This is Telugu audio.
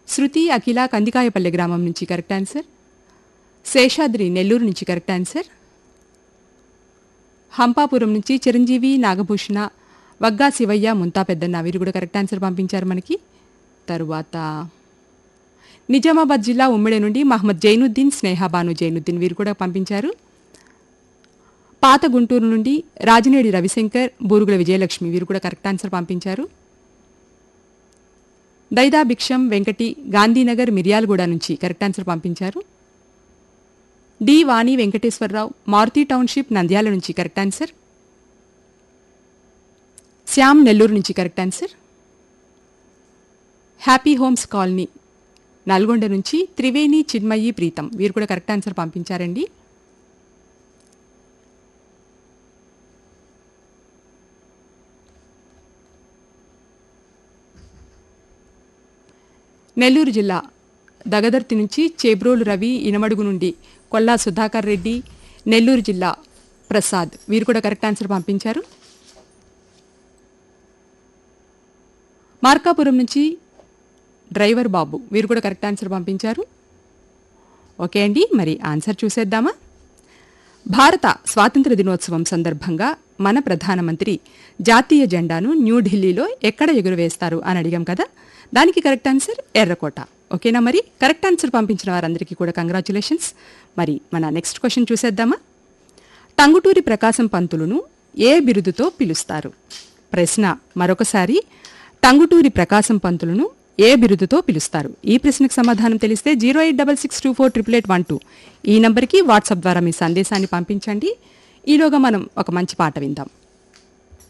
శృతి అఖిల కందికాయపల్లె గ్రామం నుంచి కరెక్ట్ ఆన్సర్ శేషాద్రి నెల్లూరు నుంచి కరెక్ట్ ఆన్సర్ హంపాపురం నుంచి చిరంజీవి నాగభూషణ వగ్గా శివయ్య ముంతా పెద్దన్న వీరు కూడా కరెక్ట్ ఆన్సర్ పంపించారు మనకి తరువాత నిజామాబాద్ జిల్లా ఉమ్మిడి నుండి మహమ్మద్ జైనుద్దీన్ స్నేహాబాను జైనుద్దీన్ వీరు కూడా పంపించారు పాత గుంటూరు నుండి రాజనేడి రవిశంకర్ బూరుగుల విజయలక్ష్మి వీరు కూడా కరెక్ట్ ఆన్సర్ పంపించారు దైదా భిక్షం వెంకటి గాంధీనగర్ మిర్యాలగూడ నుంచి కరెక్ట్ ఆన్సర్ పంపించారు డి వాణి వెంకటేశ్వరరావు మారుతి టౌన్షిప్ నంద్యాల నుంచి కరెక్ట్ ఆన్సర్ శ్యామ్ నెల్లూరు నుంచి correct answer happy homes colony Nalgonda నుంచి త్రివేణి చిన్మయి ప్రీతం వీరు కూడా కరెక్ట్ ఆన్సర్ పంపించారండి నెల్లూరు జిల్లా దగదర్తి నుంచి చేబ్రోలు రవి ఇనమడుగు నుండి కొల్లా సుధాకర్ రెడ్డి నెల్లూరు జిల్లా ప్రసాద్ వీరు కూడా కరెక్ట్ ఆన్సర్ పంపించారు మార్కాపురం నుంచి డ్రైవర్ బాబు వీరు కూడా కరెక్ట్ ఆన్సర్ పంపించారు ఓకే అండి మరి ఆన్సర్ చూసేద్దామా భారత స్వాతంత్ర దినోత్సవం సందర్భంగా మన ప్రధానమంత్రి జాతీయ జెండాను న్యూఢిల్లీలో ఎక్కడ ఎగురవేస్తారు అని అడిగాం కదా దానికి కరెక్ట్ ఆన్సర్ ఎర్రకోట ఓకేనా మరి కరెక్ట్ ఆన్సర్ పంపించిన వారందరికీ కూడా కంగ్రాచులేషన్స్ మరి మన నెక్స్ట్ క్వశ్చన్ చూసేద్దామా టంగుటూరి ప్రకాశం పంతులును ఏ బిరుదుతో పిలుస్తారు ప్రశ్న మరొకసారి టంగుటూరి ప్రకాశం పంతులను ఏ బిరుదుతో పిలుస్తారు ఈ ప్రశ్నకు సమాధానం తెలిస్తే zero eight double six two four triple eight one two ఈ నంబర్కి వాట్సాప్ ద్వారా మీ సందేశాన్ని పంపించండి ఈలోగా మనం ఒక మంచి పాట విందాం